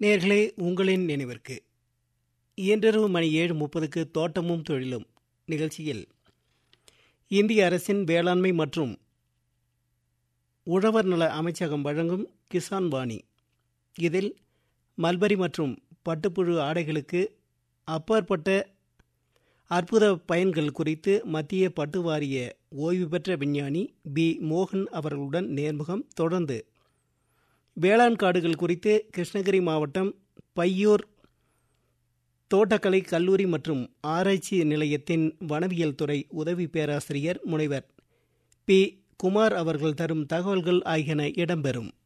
நேர்களே உங்களின் நினைவிற்கு இயன்றிரவு மணி ஏழு முப்பதுக்கு தோட்டமும் தொழிலும் நிகழ்ச்சியில் இந்திய அரசின் வேளாண்மை மற்றும் உழவர் நல அமைச்சகம் வழங்கும் கிசான் வாணி இதில் மல்பரி மற்றும் பட்டுப்புழு ஆடைகளுக்கு அப்பாற்பட்ட அற்புத பயன்கள் குறித்து மத்திய பட்டு வாரிய ஓய்வு பெற்ற விஞ்ஞானி பி மோகன் அவர்களுடன் நேர்முகம் தொடர்ந்து வேளாண் காடுகள் குறித்து கிருஷ்ணகிரி மாவட்டம் பையூர் தோட்டக்கலை கல்லூரி மற்றும் ஆராய்ச்சி நிலையத்தின் வனவியல் துறை உதவி பேராசிரியர் முனைவர் பி குமார் அவர்கள் தரும் தகவல்கள் ஆகியன இடம்பெறும்